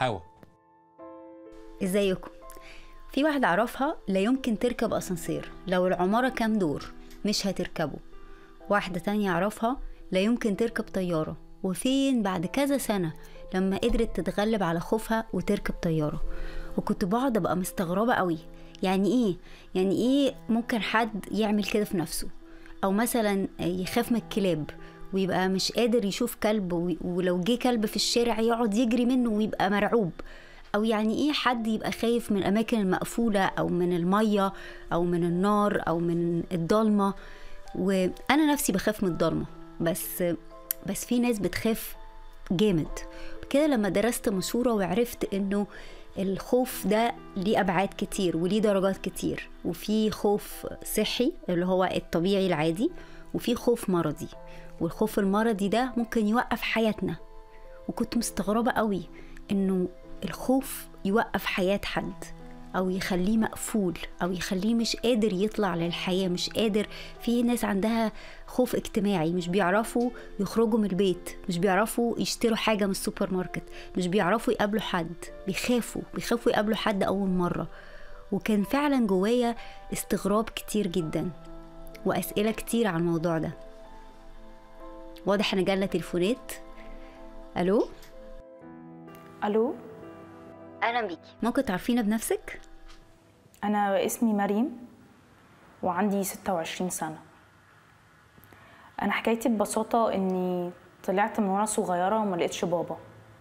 هوا ازيكم في واحدة أعرفها لا يمكن تركب أسانسير لو العمارة كام دور مش هتركبه واحدة تانية أعرفها لا يمكن تركب طيارة وفين بعد كذا سنة لما قدرت تتغلب على خوفها وتركب طيارة وكنت بقعد أبقى مستغربة قوي يعني إيه يعني إيه ممكن حد يعمل كده في نفسه أو مثلا يخاف من الكلاب ويبقى مش قادر يشوف كلب وي- ولو جه كلب في الشارع يقعد يجري منه ويبقى مرعوب او يعني ايه حد يبقى خايف من الاماكن المقفوله او من الميه او من النار او من الضلمه وانا نفسي بخاف من الضلمه بس بس في ناس بتخاف جامد كده لما درست مشوره وعرفت انه الخوف ده ليه ابعاد كتير وليه درجات كتير وفي خوف صحي اللي هو الطبيعي العادي وفي خوف مرضي والخوف المرضي ده ممكن يوقف حياتنا وكنت مستغربة قوي انه الخوف يوقف حياة حد او يخليه مقفول او يخليه مش قادر يطلع للحياة مش قادر في ناس عندها خوف اجتماعي مش بيعرفوا يخرجوا من البيت مش بيعرفوا يشتروا حاجة من السوبر ماركت مش بيعرفوا يقابلوا حد بيخافوا بيخافوا يقابلوا حد اول مرة وكان فعلا جوايا استغراب كتير جدا واسئلة كتير عن الموضوع ده واضح ان جالنا تليفونات الو الو اهلا بيكي ممكن تعرفينا بنفسك انا اسمي مريم وعندي 26 سنه انا حكايتي ببساطه اني طلعت من وانا صغيره وما لقيتش بابا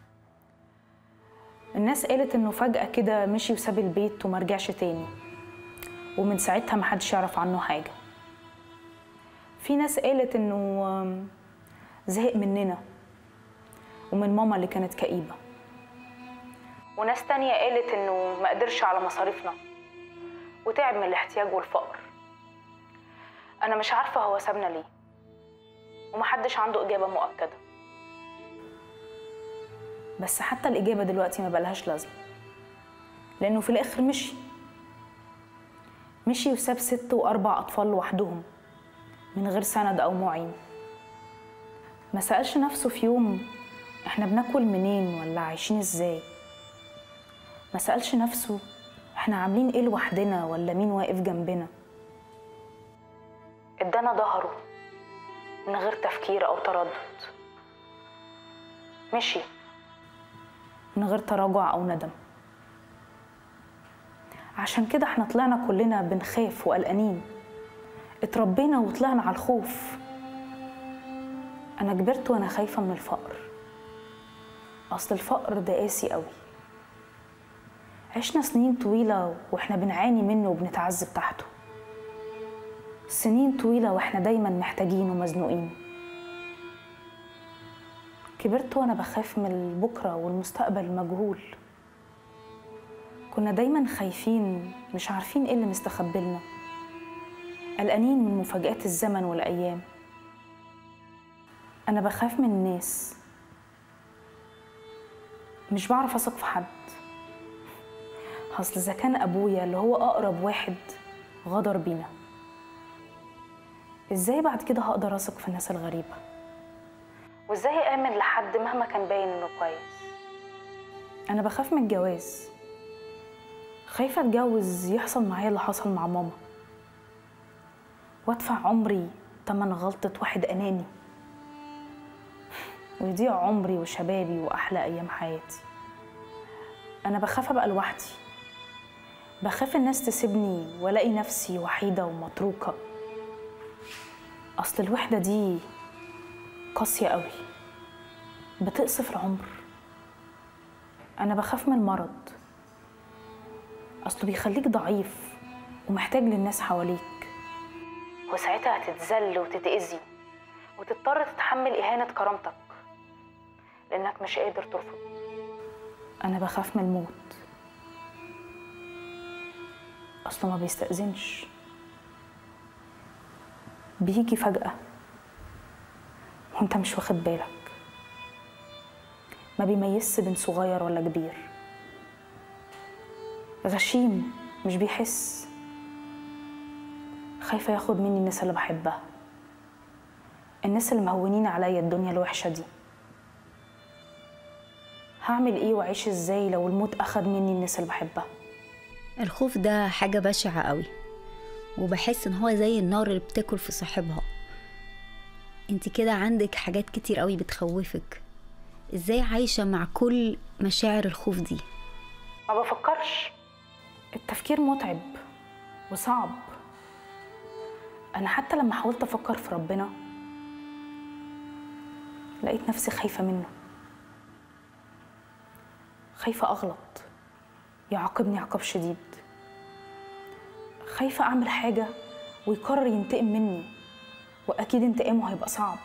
الناس قالت انه فجاه كده مشي وساب البيت وما رجعش تاني ومن ساعتها محدش يعرف عنه حاجه في ناس قالت انه آم، زهق مننا ومن ماما اللي كانت كئيبه وناس تانية قالت إنه ما قدرش على مصاريفنا وتعب من الاحتياج والفقر أنا مش عارفة هو سابنا ليه ومحدش عنده إجابة مؤكدة بس حتى الإجابة دلوقتي ما بقالهاش لازمة لأنه في الآخر مشي مشي وساب ست وأربع أطفال لوحدهم من غير سند أو معين ما سألش نفسه في يوم إحنا بناكل منين ولا عايشين إزاي ما سألش نفسه احنا عاملين ايه لوحدنا ولا مين واقف جنبنا ادانا ظهره من غير تفكير او تردد مشي من غير تراجع او ندم عشان كده احنا طلعنا كلنا بنخاف وقلقانين اتربينا وطلعنا على الخوف انا كبرت وانا خايفه من الفقر اصل الفقر ده قاسي قوي عشنا سنين طويلة واحنا بنعاني منه وبنتعذب تحته سنين طويلة واحنا دايما محتاجين ومزنوقين كبرت وانا بخاف من البكرة والمستقبل المجهول كنا دايما خايفين مش عارفين ايه اللي مستخبلنا قلقانين من مفاجآت الزمن والأيام أنا بخاف من الناس مش بعرف أثق في حد اصل اذا كان ابويا اللي هو اقرب واحد غدر بينا ازاي بعد كده هقدر اثق في الناس الغريبه وازاي امن لحد مهما كان باين انه كويس انا بخاف من الجواز خايفه اتجوز يحصل معايا اللي حصل مع ماما وادفع عمري تمن غلطه واحد اناني ويضيع عمري وشبابي واحلى ايام حياتي انا بخاف ابقى لوحدي بخاف الناس تسيبني والاقي نفسي وحيده ومتروكه اصل الوحده دي قاسيه قوي بتقصف العمر انا بخاف من المرض اصله بيخليك ضعيف ومحتاج للناس حواليك وساعتها هتتذل وتتأذي وتضطر تتحمل إهانة كرامتك لأنك مش قادر ترفض أنا بخاف من الموت أصله ما بيستأذنش بيجي فجأة وانت مش واخد بالك ما بيميزش بين صغير ولا كبير غشيم مش بيحس خايفة ياخد مني الناس اللي بحبها الناس اللي مهونين عليا الدنيا الوحشة دي هعمل ايه واعيش ازاي لو الموت اخد مني الناس اللي بحبها الخوف ده حاجة بشعة قوي وبحس ان هو زي النار اللي بتاكل في صاحبها انت كده عندك حاجات كتير قوي بتخوفك ازاي عايشة مع كل مشاعر الخوف دي ما بفكرش التفكير متعب وصعب انا حتى لما حاولت افكر في ربنا لقيت نفسي خايفه منه خايفه اغلط يعاقبني عقاب شديد خايفه اعمل حاجه ويقرر ينتقم مني واكيد انتقامه هيبقى صعب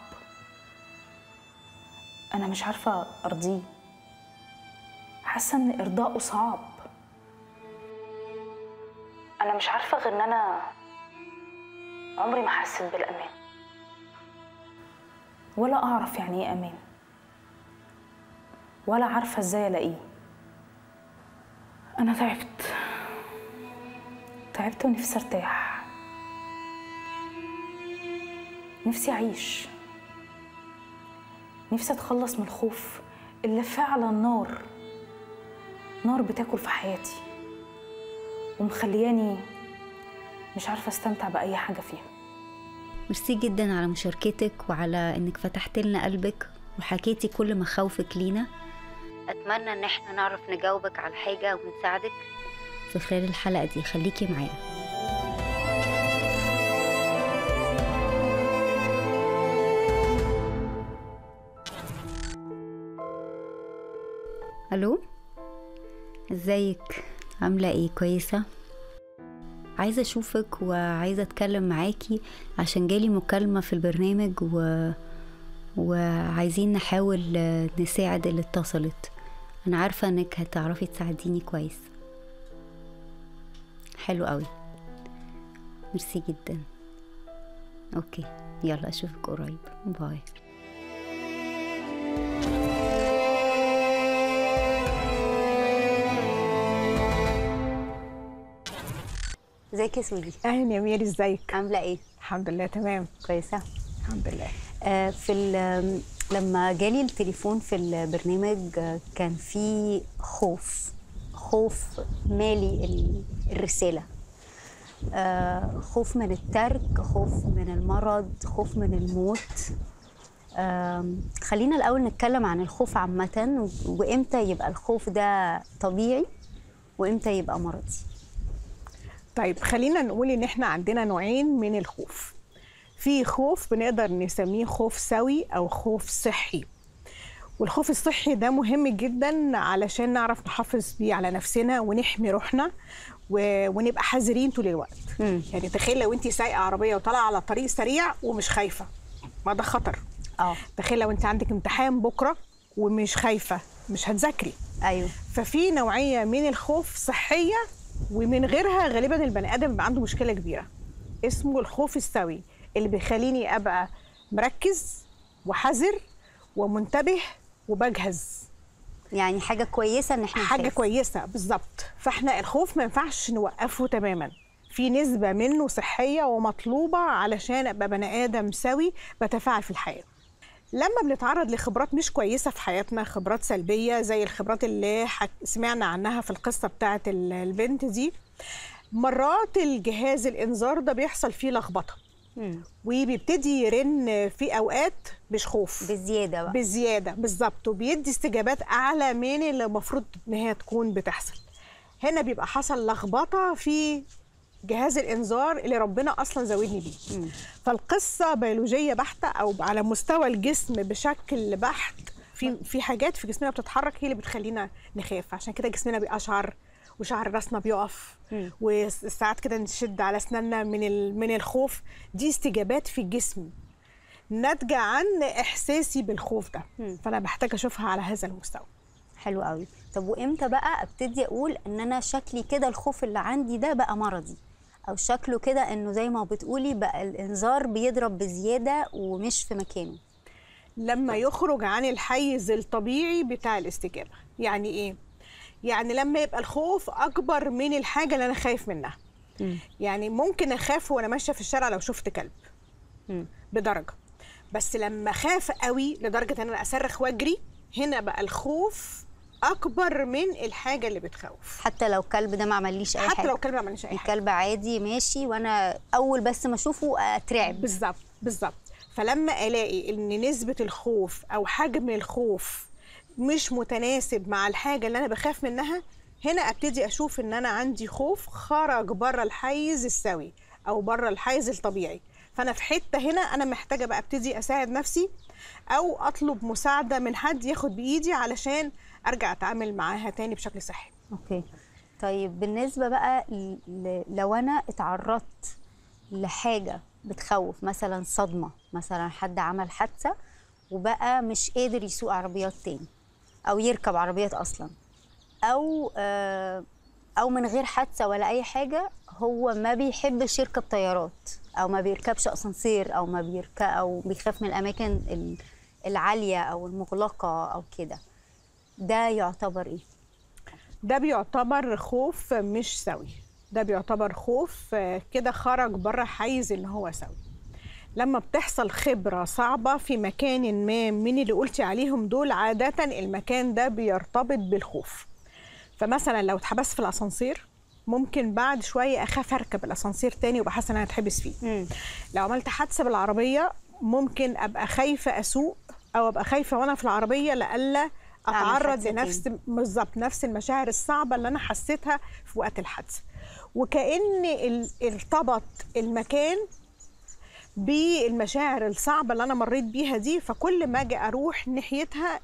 انا مش عارفه ارضيه حاسه ان ارضائه صعب انا مش عارفه غير ان انا عمري ما حسيت بالامان ولا اعرف يعني ايه امان ولا عارفه ازاي الاقيه انا تعبت تعبت ونفسي ارتاح نفسي اعيش نفسي اتخلص من الخوف اللي فعلا نار نار بتاكل في حياتي ومخلياني مش عارفه استمتع باي حاجه فيها ميرسي جدا على مشاركتك وعلى انك فتحت لنا قلبك وحكيتي كل مخاوفك لينا اتمنى ان احنا نعرف نجاوبك على حاجة ونساعدك في خلال الحلقة دي خليكي معانا الو ازيك عاملة ايه كويسة عايزة اشوفك وعايزة اتكلم معاكي عشان جالي مكالمة في البرنامج و... وعايزين نحاول آه، نساعد اللي اتصلت انا عارفة انك هتعرفي تساعديني كويس حلو قوي ميرسي جدا اوكي يلا اشوفك قريب باي ازيك يا سوزي اهلا يا ميري ازيك عامله ايه الحمد لله تمام كويسه الحمد لله آه في ال- لما جالي التليفون في البرنامج آه، كان في خوف خوف مالي ال- الرساله آه خوف من الترك خوف من المرض خوف من الموت آم، خلينا الاول نتكلم عن الخوف عامه و- وامتى يبقى الخوف ده طبيعي وامتى يبقى مرضي طيب خلينا نقول ان احنا عندنا نوعين من الخوف في خوف بنقدر نسميه خوف سوي او خوف صحي والخوف الصحي ده مهم جدا علشان نعرف نحافظ بيه على نفسنا ونحمي روحنا و... ونبقى حذرين طول الوقت مم. يعني تخيل لو انت سايقه عربيه وطالعه على طريق سريع ومش خايفه ما ده خطر اه تخيل لو انت عندك امتحان بكره ومش خايفه مش هتذاكري ايوه ففي نوعيه من الخوف صحيه ومن غيرها غالبا البني ادم بيبقى عنده مشكله كبيره اسمه الخوف السوي اللي بيخليني ابقى مركز وحذر ومنتبه وبجهز يعني حاجه كويسه ان احنا حاجه نخاف. كويسه بالظبط فاحنا الخوف ما ينفعش نوقفه تماما في نسبه منه صحيه ومطلوبه علشان ابقى بني ادم سوي بتفاعل في الحياه لما بنتعرض لخبرات مش كويسه في حياتنا خبرات سلبيه زي الخبرات اللي حك... سمعنا عنها في القصه بتاعه ال- البنت دي مرات الجهاز الانذار ده بيحصل فيه لخبطه مم. وبيبتدي يرن في اوقات مش خوف بزياده بقى بزياده بالظبط وبيدي استجابات اعلى من اللي المفروض ان هي تكون بتحصل هنا بيبقى حصل لخبطه في جهاز الانذار اللي ربنا اصلا زودني بيه مم. فالقصه بيولوجيه بحته او على مستوى الجسم بشكل بحت في في حاجات في جسمنا بتتحرك هي اللي بتخلينا نخاف عشان كده جسمنا بيقشعر وشعر راسنا بيقف مم. وساعات كده نشد على اسناننا من ال- من الخوف دي استجابات في الجسم ناتجه عن احساسي بالخوف ده مم. فانا بحتاج اشوفها على هذا المستوى حلو قوي طب وامتى بقى ابتدي اقول ان انا شكلي كده الخوف اللي عندي ده بقى مرضي او شكله كده انه زي ما بتقولي بقى الانذار بيضرب بزياده ومش في مكانه لما يخرج عن الحيز الطبيعي بتاع الاستجابه يعني ايه يعني لما يبقى الخوف اكبر من الحاجه اللي انا خايف منها مم. يعني ممكن اخاف وانا ماشيه في الشارع لو شفت كلب مم. بدرجه بس لما خاف قوي لدرجه ان انا اصرخ واجري هنا بقى الخوف اكبر من الحاجه اللي بتخوف حتى لو الكلب ده ما عمليش اي حتى حاجه لو الكلب ما عملش اي حاجه الكلب عادي ماشي وانا اول بس ما اشوفه اترعب بالظبط بالظبط فلما الاقي ان نسبه الخوف او حجم الخوف مش متناسب مع الحاجه اللي انا بخاف منها هنا ابتدي اشوف ان انا عندي خوف خرج بره الحيز السوي او بره الحيز الطبيعي فانا في حته هنا انا محتاجه بقى ابتدي اساعد نفسي او اطلب مساعده من حد ياخد بايدي علشان ارجع اتعامل معاها تاني بشكل صحي اوكي طيب بالنسبه بقى ل- ل- لو انا اتعرضت لحاجه بتخوف مثلا صدمه مثلا حد عمل حادثه وبقى مش قادر يسوق عربيات تاني او يركب عربيات اصلا او آه، او من غير حادثه ولا اي حاجه هو ما بيحبش يركب طيارات او ما بيركبش اسانسير او ما بيركب او بيخاف من الاماكن ال- العاليه او المغلقه او كده ده يعتبر ايه ده بيعتبر خوف مش سوي ده بيعتبر خوف آه، كده خرج بره حيز ان هو سوي لما بتحصل خبرة صعبة في مكان ما من اللي قلتي عليهم دول عادة المكان ده بيرتبط بالخوف فمثلا لو اتحبست في الاسانسير ممكن بعد شوية أخاف أركب الأسانسير تاني وأبقى حاسة إن أنا هتحبس فيه مم. لو عملت حادثة بالعربية ممكن أبقى خايفة أسوق أو أبقى خايفة وأنا في العربية لألا أعمل أتعرض حادثة لنفس بالظبط نفس المشاعر الصعبة اللي أنا حسيتها في وقت الحادثة وكأن ال- ارتبط المكان بالمشاعر الصعبة اللي أنا مريت بيها دي فكل ما أجي أروح ناحيتها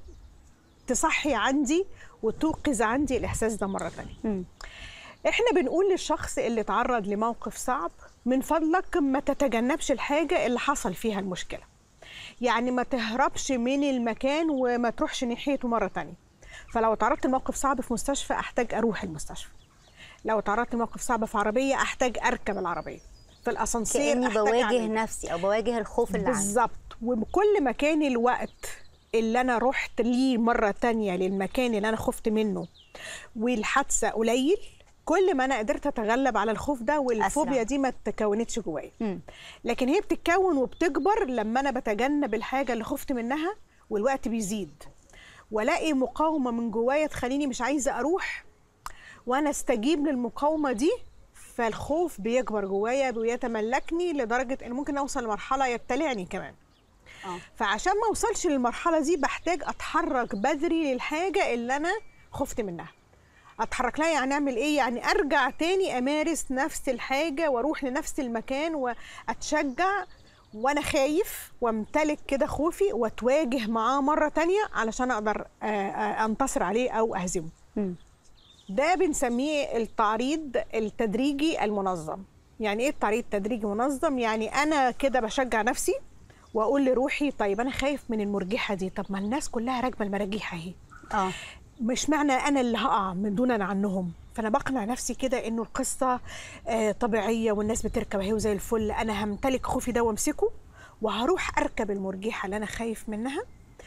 تصحي عندي وتوقظ عندي الإحساس ده مرة تانية مم. احنا بنقول للشخص اللي اتعرض لموقف صعب من فضلك ما تتجنبش الحاجة اللي حصل فيها المشكلة يعني ما تهربش من المكان وما تروحش ناحيته مرة تانية فلو اتعرضت لموقف صعب في مستشفى احتاج اروح المستشفى لو اتعرضت لموقف صعب في عربية احتاج اركب العربية في الاسانسير كاني أحتاج بواجه أعمل نفسي او بواجه الخوف اللي عندي بالظبط وكل ما كان الوقت اللي انا رحت ليه مره تانية للمكان اللي انا خفت منه والحادثه قليل كل ما انا قدرت اتغلب على الخوف ده والفوبيا أسرع. دي ما تكونتش جوايا مم. لكن هي بتتكون وبتكبر لما انا بتجنب الحاجه اللي خفت منها والوقت بيزيد والاقي مقاومه من جوايا تخليني مش عايزه اروح وانا استجيب للمقاومه دي فالخوف بيكبر جوايا ويتملكني لدرجه ان ممكن اوصل لمرحله يبتلعني كمان اه فعشان ما اوصلش للمرحله دي بحتاج اتحرك بدري للحاجه اللي انا خفت منها اتحرك لها يعني اعمل ايه يعني ارجع تاني امارس نفس الحاجه واروح لنفس المكان واتشجع وانا خايف وامتلك كده خوفي واتواجه معاه مره تانية علشان اقدر آه، آه، انتصر عليه او اهزمه مم. ده بنسميه التعريض التدريجي المنظم يعني ايه التعريض التدريجي المنظم يعني انا كده بشجع نفسي واقول لروحي طيب انا خايف من المرجحه دي طب ما الناس كلها راكبه المراجيح اهي اه مش معنى انا اللي هقع من دونا عنهم فانا بقنع نفسي كده انه القصه آه، طبيعيه والناس بتركب اهي وزي الفل انا همتلك خوفي ده وامسكه وهروح اركب المرجحه اللي انا خايف منها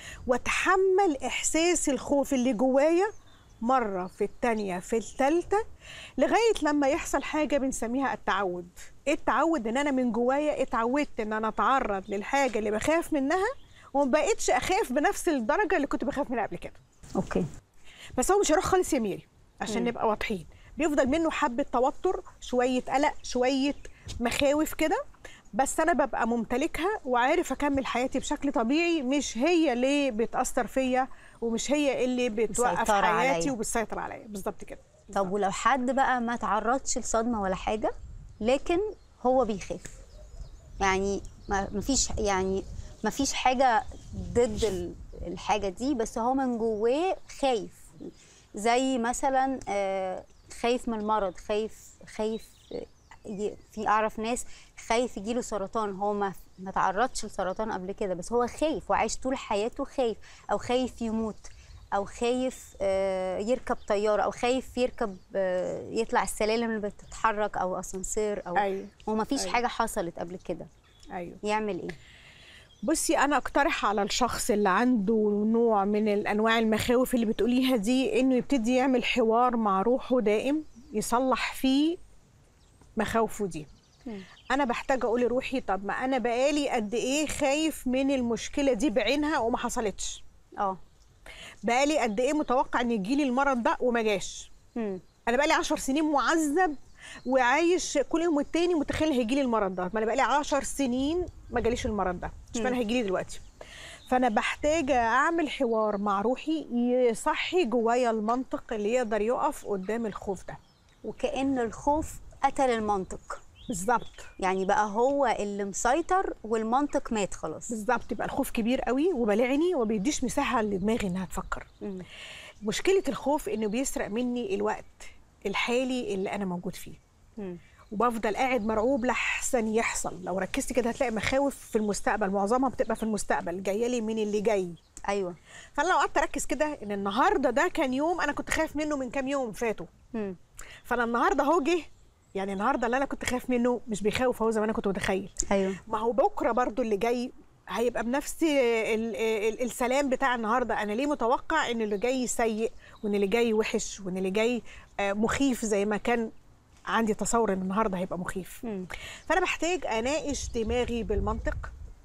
واتحمل احساس الخوف اللي جوايا مره في التانيه في التالته لغايه لما يحصل حاجه بنسميها التعود ايه التعود ان انا من جوايا اتعودت ان انا اتعرض للحاجه اللي بخاف منها وما بقتش اخاف بنفس الدرجه اللي كنت بخاف منها قبل كده اوكي بس هو مش هيروح خالص يا ميري عشان مم. نبقى واضحين بيفضل منه حبه توتر شويه قلق شويه مخاوف كده بس انا ببقى ممتلكها وعارف اكمل حياتي بشكل طبيعي مش هي اللي بتاثر فيا ومش هي اللي بتوقف مسيطرة حياتي عليا. وبتسيطر عليا بالظبط كده طب ولو حد بقى ما تعرضش لصدمه ولا حاجه لكن هو بيخاف يعني ما مفيش يعني مفيش حاجه ضد ال- الحاجه دي بس هو من جواه خايف زي مثلا آه، خايف من المرض خايف خايف آه، ي- في اعرف ناس خايف يجيله سرطان هو ما ما تعرضش لسرطان قبل كده بس هو خايف وعايش طول حياته خايف او خايف يموت او خايف آه، يركب طياره او خايف يركب آه، يطلع السلالم اللي بتتحرك او اسانسير او ايوه وما فيش أيوة. حاجه حصلت قبل كده ايوه يعمل ايه بصي انا اقترح على الشخص اللي عنده نوع من الانواع المخاوف اللي بتقوليها دي انه يبتدي يعمل حوار مع روحه دائم يصلح فيه مخاوفه دي مم. انا بحتاج اقول لروحي طب ما انا بقالي قد ايه خايف من المشكله دي بعينها وما حصلتش اه بقالي قد ايه متوقع ان يجيلي المرض ده وما جاش مم. انا بقالي 10 سنين معذب وعايش كل يوم والتاني متخيل هيجيلي المرض ده ما انا بقالي 10 سنين ما جاليش المرض ده مش انا هيجيلي دلوقتي فانا بحتاج اعمل حوار مع روحي يصحي جوايا المنطق اللي يقدر يقف قدام الخوف ده وكأن الخوف قتل المنطق بالظبط يعني بقى هو اللي مسيطر والمنطق مات خلاص بالظبط يبقى الخوف كبير قوي وبلعني وما بيديش مساحه لدماغي انها تفكر مم. مشكله الخوف انه بيسرق مني الوقت الحالي اللي انا موجود فيه مم. وبفضل قاعد مرعوب لحسن يحصل لو ركزت كده هتلاقي مخاوف في المستقبل معظمها بتبقى في المستقبل جايه لي من اللي جاي ايوه فانا لو قعدت اركز كده ان النهارده ده كان يوم انا كنت خايف منه من كام يوم فاتوا مم. فانا النهارده اهو جه يعني النهارده اللي انا كنت خايف منه مش بيخوف هو زي ما انا كنت متخيل ايوه ما هو بكره برضو اللي جاي هيبقى بنفس ال- ال- السلام بتاع النهارده انا ليه متوقع ان اللي جاي سيء وان اللي جاي وحش وان اللي جاي آه، مخيف زي ما كان عندي تصور ان النهارده هيبقى مخيف مم. فانا بحتاج اناقش دماغي بالمنطق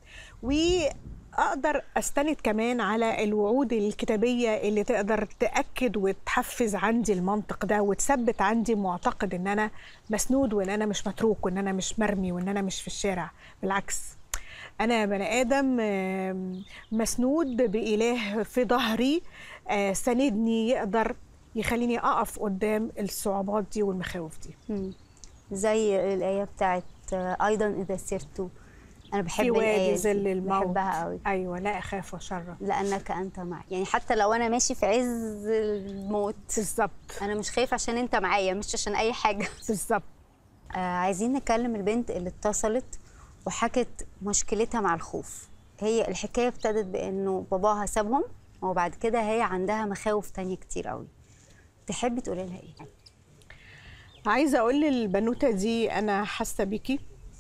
واقدر استند كمان على الوعود الكتابيه اللي تقدر تاكد وتحفز عندي المنطق ده وتثبت عندي معتقد ان انا مسنود وان انا مش متروك وان انا مش مرمي وان انا مش في الشارع بالعكس انا بني ادم آم، مسنود باله في ظهري آه، ساندني يقدر يخليني اقف قدام الصعوبات دي والمخاوف دي مم. زي الآية بتاعت آه، أيضا إذا سرت أنا بحب في الآية وادي دي، ظل الموت بحبها قوي ايوه لا اخاف وشر لأنك أنت معي يعني حتى لو أنا ماشي في عز الموت بالظبط أنا مش خايف عشان أنت معايا مش عشان أي حاجة بالظبط آه عايزين نكلم البنت اللي اتصلت وحكت مشكلتها مع الخوف هي الحكاية ابتدت بأنه باباها سابهم وبعد كده هي عندها مخاوف تانية كتير قوي تحبي تقولي لها ايه؟ عايزه اقول للبنوته دي انا حاسه بيكي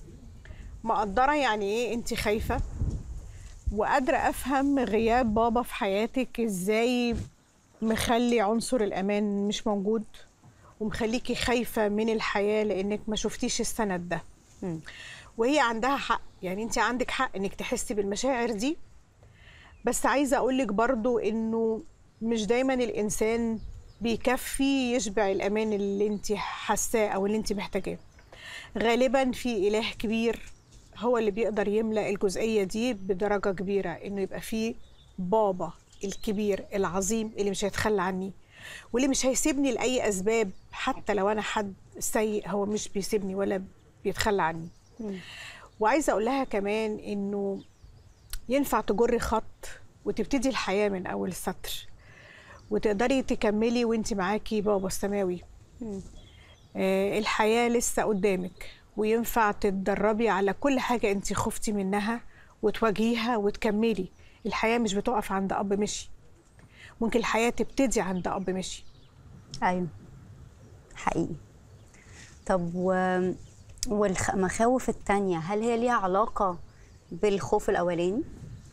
مقدره يعني ايه انت خايفه وقادره افهم غياب بابا في حياتك ازاي مخلي عنصر الامان مش موجود ومخليكي خايفه من الحياه لانك ما شفتيش السند ده مم. وهي عندها حق يعني انت عندك حق انك تحسي بالمشاعر دي بس عايزه اقولك برضو انه مش دايما الانسان بيكفي يشبع الامان اللي انت حاساه او اللي انت محتاجاه غالبا في اله كبير هو اللي بيقدر يملا الجزئيه دي بدرجه كبيره انه يبقى فيه بابا الكبير العظيم اللي مش هيتخلى عني واللي مش هيسيبني لاي اسباب حتى لو انا حد سيء هو مش بيسيبني ولا بيتخلى عني مم. وعايزه اقول لها كمان انه ينفع تجري خط وتبتدي الحياه من اول السطر وتقدري تكملي وانت معاكي بابا السماوي مم. آه، الحياه لسه قدامك وينفع تتدربي على كل حاجه انت خفتي منها وتواجهيها وتكملي الحياه مش بتقف عند اب مشي ممكن الحياه تبتدي عند اب مشي ايوه حقيقي طب و... والمخاوف التانية هل هي ليها علاقة بالخوف الأولاني؟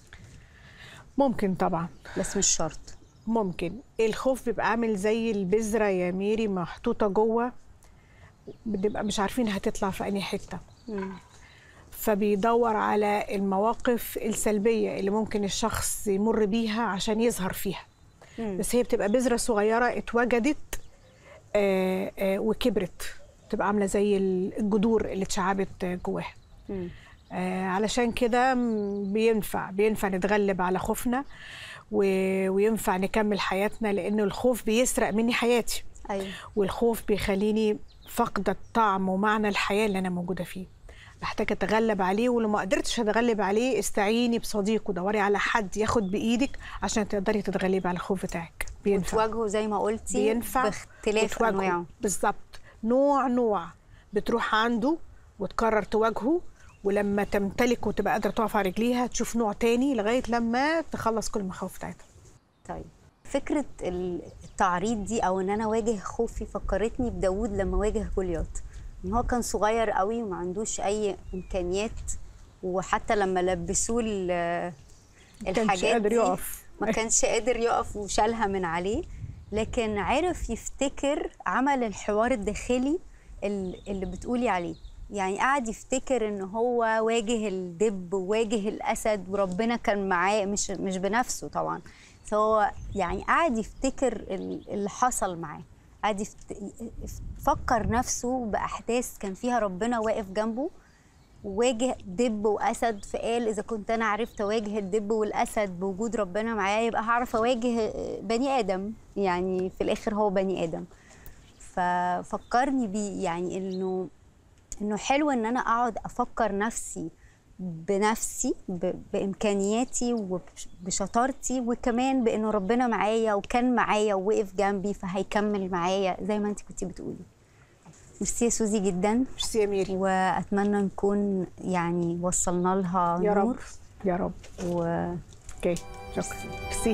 ممكن طبعا بس مش شرط ممكن الخوف بيبقى عامل زي البذرة يا ميري محطوطة جوه بنبقى مش عارفين هتطلع في أي حتة مم. فبيدور على المواقف السلبية اللي ممكن الشخص يمر بيها عشان يظهر فيها مم. بس هي بتبقى بذرة صغيرة اتوجدت آه، آه، وكبرت تبقى عاملة زي الجذور اللي اتشعبت آه، جواها مم. آه، علشان كده م- بينفع بينفع نتغلب على خوفنا و- وينفع نكمل حياتنا لأن الخوف بيسرق مني حياتي أيوه والخوف بيخليني فاقدة طعم ومعنى الحياة اللي أنا موجودة فيه محتاجة أتغلب عليه ولو ما قدرتش أتغلب عليه استعيني بصديق ودوري على حد ياخد بإيدك عشان تقدري تتغلبي على الخوف بتاعك بينفع تواجهه زي ما قلتي بينفع باختلاف وتواجهه. أنواعه بالظبط نوع نوع بتروح عنده وتقرر تواجهه ولما تمتلك وتبقى قادره تقف على رجليها تشوف نوع تاني لغايه لما تخلص كل المخاوف بتاعتها طيب فكرة التعريض دي أو إن أنا أواجه خوفي فكرتني بداود لما واجه جولياط إن هو كان صغير قوي وما عندوش أي إمكانيات وحتى لما لبسوه ال- ما كانش الحاجات قادر دي يقف ما كانش قادر يقف وشالها من عليه لكن عرف يفتكر عمل الحوار الداخلي ال- اللي بتقولي عليه يعني قعد يفتكر ان هو واجه الدب وواجه الاسد وربنا كان معاه مش مش بنفسه طبعا هو يعني قعد يفتكر ال- اللي حصل معاه قعد يفت- يفكر نفسه بأحداث كان فيها ربنا واقف جنبه وواجه دب وأسد فقال إذا كنت أنا عرفت أواجه الدب والأسد بوجود ربنا معايا يبقى هعرف أواجه بني آدم يعني في الآخر هو بني آدم ففكرني بيه يعني إنه إنه حلو إن أنا أقعد أفكر نفسي بنفسي ب- بامكانياتي وبشطارتي وكمان بانه ربنا معايا وكان معايا ووقف جنبي فهيكمل معايا زي ما انت كنتي بتقولي ميرسي يا سوزي جدا ميرسي يا ميري واتمنى نكون يعني وصلنا لها يا رب نور يا رب و اوكي شكرا ميرسي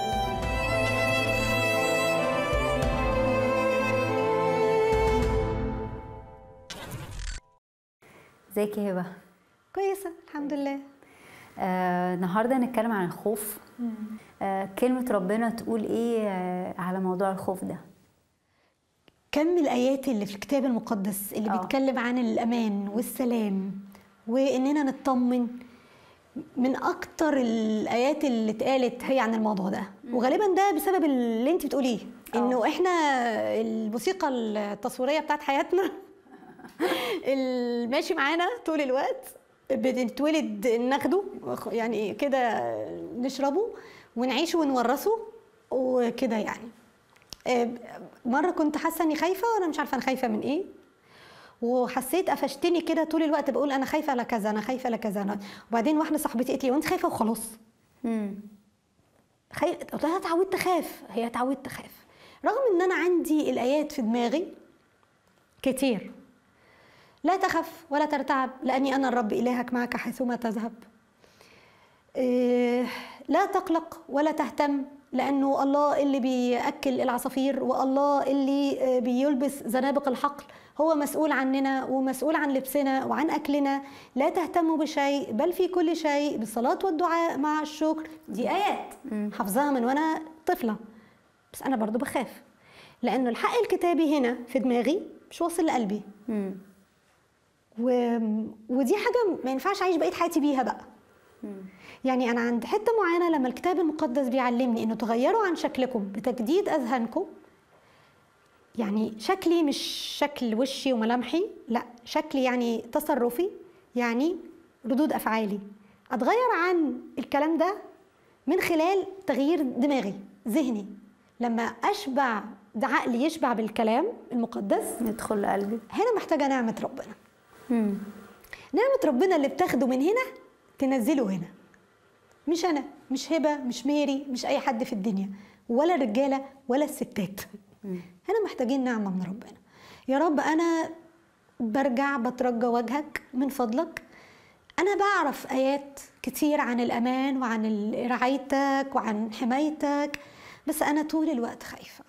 ازيك يا هبه كويسة الحمد لله آه، النهارده هنتكلم عن الخوف آه، كلمه ربنا تقول ايه آه، على موضوع الخوف ده كم الآيات اللي في الكتاب المقدس اللي آه. بيتكلم عن الأمان والسلام وإننا نطمن من أكتر الآيات اللي اتقالت هي عن الموضوع ده وغالبا ده بسبب اللي أنت بتقوليه إنه إحنا الموسيقى التصويرية بتاعت حياتنا الماشي معانا طول الوقت بنتولد ناخده يعني كده نشربه ونعيشه ونورثه وكده يعني آه، مره كنت حاسه اني خايفه وانا مش عارفه انا خايفه من ايه وحسيت قفشتني كده طول الوقت بقول انا خايفه لكذا انا خايفه لكذا أنا... وبعدين واحده صاحبتي قالت لي وانت خايفه وخلاص مم. خي... قلت لها اتعودت اخاف هي اتعودت اخاف رغم ان انا عندي الايات في دماغي كتير لا تخف ولا ترتعب لاني انا الرب الهك معك حيثما تذهب إيه، لا تقلق ولا تهتم لانه الله اللي بياكل العصافير والله اللي آه، بيلبس زنابق الحقل هو مسؤول عننا ومسؤول عن لبسنا وعن اكلنا لا تهتموا بشيء بل في كل شيء بالصلاه والدعاء مع الشكر دي ايات حافظاها من وانا طفله بس انا برضو بخاف لانه الحق الكتابي هنا في دماغي مش واصل لقلبي مم. و... ودي حاجه ما ينفعش اعيش بقيه حياتي بيها بقى يعني انا عند حته معينه لما الكتاب المقدس بيعلمني انه تغيروا عن شكلكم بتجديد اذهانكم يعني شكلي مش شكل وشي وملامحي لا شكلي يعني تصرفي يعني ردود افعالي اتغير عن الكلام ده من خلال تغيير دماغي ذهني لما اشبع ده عقلي يشبع بالكلام المقدس ندخل لقلبي هنا محتاجه نعمه ربنا مم. نعمة ربنا اللي بتاخده من هنا تنزله هنا مش أنا مش هبة مش ميري مش أي حد في الدنيا ولا الرجالة ولا الستات هنا محتاجين نعمة من ربنا يا رب أنا برجع بترجى وجهك من فضلك أنا بعرف آيات كتير عن الأمان وعن ال- رعايتك وعن حمايتك بس أنا طول الوقت خايفة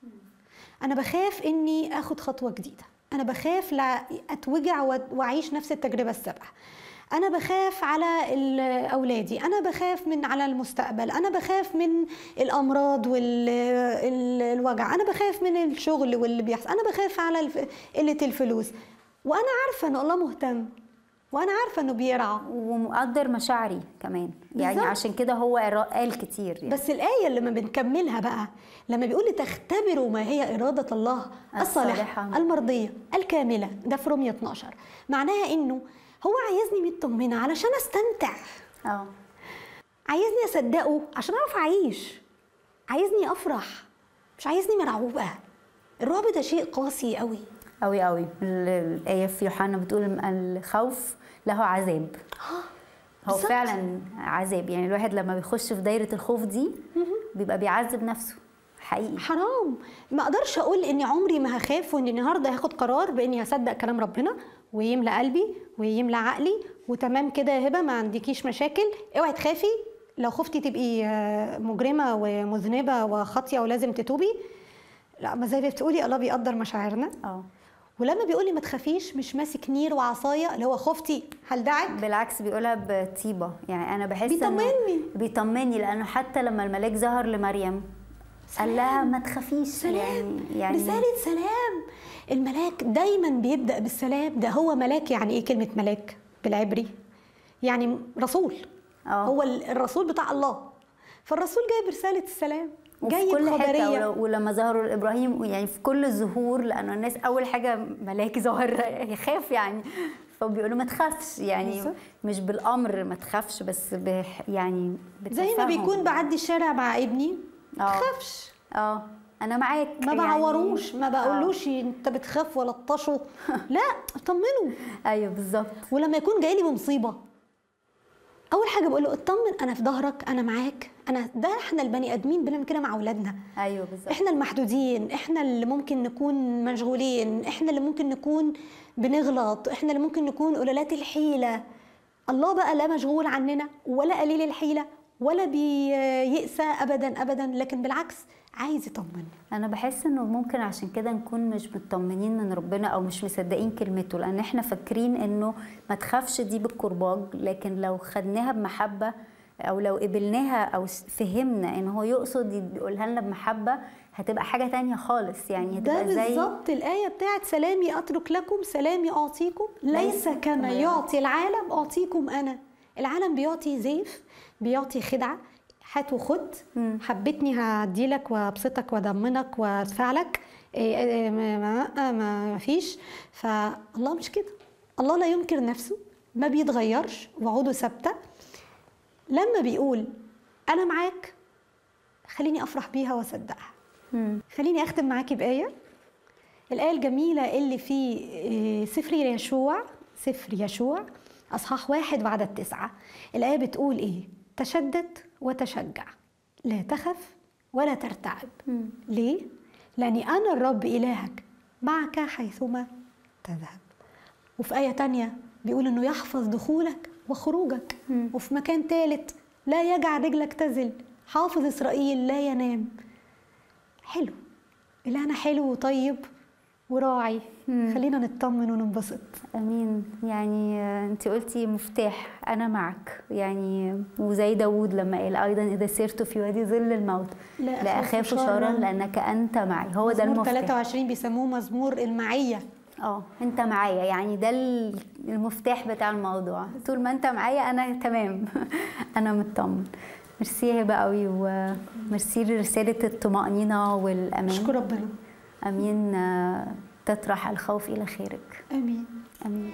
انا بخاف اني اخد خطوه جديده انا بخاف لا اتوجع وأ- واعيش نفس التجربه السابقه انا بخاف على ال- اولادي انا بخاف من على المستقبل انا بخاف من الامراض والوجع انا بخاف من الشغل واللي بيحصل انا بخاف على الف- قله الفلوس وانا عارفه ان الله مهتم وانا عارفه انه بيرعى ومقدر مشاعري كمان يعني بالظبط. عشان كده هو قال كتير يعني. بس الآية اللي لما بنكملها بقى لما بيقول لي تختبروا ما هي إرادة الله الصالحة الصالحة. المرضية الكاملة ده في رومية 12 معناها إنه هو عايزني مطمنة علشان أستمتع اه عايزني أصدقه عشان أعرف أعيش عايزني أفرح مش عايزني مرعوبة الرعب ده شيء قاسي قوي قوي قوي ال- الآية في يوحنا بتقول الخوف له عذاب هو بالظبط. فعلا عذاب يعني الواحد لما بيخش في دايرة الخوف دي بيبقى بيعذب نفسه حقيقي حرام ما اقدرش اقول اني عمري ما هخاف واني النهارده هاخد قرار باني هصدق كلام ربنا ويملى قلبي ويملى عقلي وتمام كده يا هبه ما عندكيش مشاكل اوعي تخافي لو خفتي تبقي آه، مجرمه ومذنبه وخاطيه ولازم تتوبي لا ما زي ما بتقولي الله بيقدر مشاعرنا اه ولما بيقولي ما تخافيش مش ماسك نير وعصايه اللي هو خفتي هلدعك بالعكس بيقولها بطيبة يعني أنا بحس إنه- بيطمني. بيطمني لأنه حتى لما الملاك ظهر لمريم قال لها ما تخافيش سلام يعني يعني رسالة سلام الملاك دايما بيبدأ بالسلام ده هو ملاك يعني ايه كلمة ملاك بالعبري يعني رسول آه. هو ال- الرسول بتاع الله فالرسول جايب رساله السلام وفي جايب كل حته خبريه ولو- ولما ظهروا لابراهيم يعني في كل الظهور لانه الناس اول حاجه ملاك ظهر يخاف يعني فبيقولوا ما تخافش يعني بالظبط. مش بالامر ما تخافش بس بح يعني زي ما بالتفهم. بيكون بعدي الشارع مع ابني ما آه. تخافش اه انا معاك ما يعني- بعوروش ما آه. بقولوش انت بتخاف ولا تطشه لا طمنه ايوه بالظبط ولما يكون جاي لي بمصيبه اول حاجه بقول له اطمن انا في ظهرك انا معاك انا ده احنا البني ادمين بنعمل كده مع اولادنا ايوه بالظبط احنا المحدودين احنا اللي ممكن نكون مشغولين احنا اللي ممكن نكون بنغلط احنا اللي ممكن نكون قلالات الحيله الله بقى لا مشغول عننا ولا قليل الحيله ولا بيئسى ابدا ابدا لكن بالعكس عايز يطمن انا بحس انه ممكن عشان كده نكون مش مطمنين من ربنا او مش مصدقين كلمته لان احنا فاكرين انه ما تخافش دي بالكرباج لكن لو خدناها بمحبه او لو قبلناها او س- فهمنا ان هو يقصد يقولها لنا بمحبه هتبقى حاجه تانية خالص يعني ده هتبقى زي بالظبط الآية بتاعت سلامي أترك لكم سلامي أعطيكم ليس كما كما يعطي العالم أعطيكم أنا العالم بيعطي زيف بيعطي خدعة هات وخد حبيتني هديلك وابسطك واضمنك وادفع لك إيه إيه ما, ما, ما, ما فيش فالله مش كده الله لا ينكر نفسه ما بيتغيرش وعوده ثابته لما بيقول انا معاك خليني افرح بيها واصدقها خليني اختم معاكي بايه الايه الجميله اللي في إيه، سفر يشوع سفر يشوع اصحاح واحد وعدد تسعه الايه بتقول ايه تشدد وتشجع لا تخف ولا ترتعب ليه لاني انا الرب الهك معك حيثما تذهب وفي آية تانية بيقول إنه يحفظ دخولك وخروجك وفي مكان ثالث لا يجعل رجلك تزل حافظ إسرائيل لا ينام حلو إلهنا حلو وطيب وراعي خلينا نطمن وننبسط امين يعني آه، انت قلتي مفتاح انا معك يعني وزي داوود لما قال ايضا اذا سرت في وادي ظل الموت لا لا أخاف اخاف شراً. شرا لانك انت معي هو ده مزمور المفتاح 23 بيسموه مزمور المعية اه انت معايا يعني ده ال- المفتاح بتاع الموضوع طول ما انت معايا انا تمام انا مطمن ميرسي يا هبه قوي وميرسي لرساله الطمانينه والامان أشكر ربنا امين آه، تطرح الخوف الى خيرك آمين امين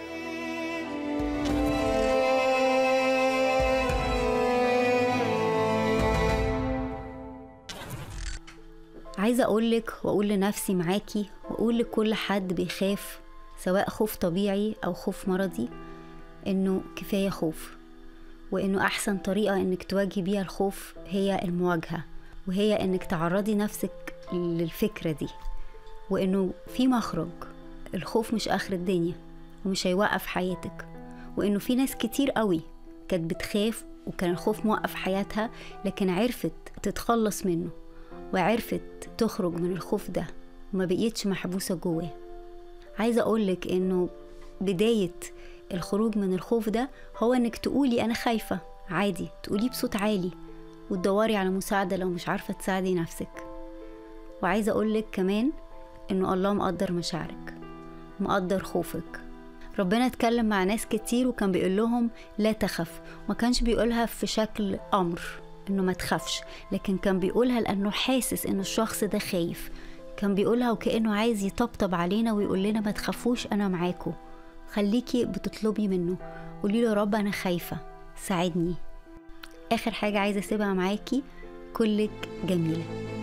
عايزة أقولك وأقول لنفسي معاكي وأقول لكل حد بيخاف سواء خوف طبيعي أو خوف مرضي إنه كفاية خوف وإنه أحسن طريقة إنك تواجهي بيها الخوف هي المواجهة وهي إنك تعرضي نفسك للفكرة دي وإنه في مخرج الخوف مش آخر الدنيا ومش هيوقف حياتك وإنه في ناس كتير قوي كانت بتخاف وكان الخوف موقف حياتها لكن عرفت تتخلص منه وعرفت تخرج من الخوف ده وما بقيتش محبوسة جواه عايزة أقولك إنه بداية الخروج من الخوف ده هو إنك تقولي أنا خايفة عادي تقوليه بصوت عالي وتدوري على مساعدة لو مش عارفة تساعدي نفسك وعايزة أقولك كمان إنه الله مقدر مشاعرك مقدر خوفك ربنا اتكلم مع ناس كتير وكان بيقول لهم لا تخف ما كانش بيقولها في شكل أمر إنه ما تخافش لكن كان بيقولها لأنه حاسس إن الشخص ده خايف كان بيقولها وكأنه عايز يطبطب علينا ويقول لنا ما تخافوش أنا معاكم خليكي بتطلبي منه قولي له يا رب أنا خايفة ساعدني آخر حاجة عايزة أسيبها معاكي كلك جميلة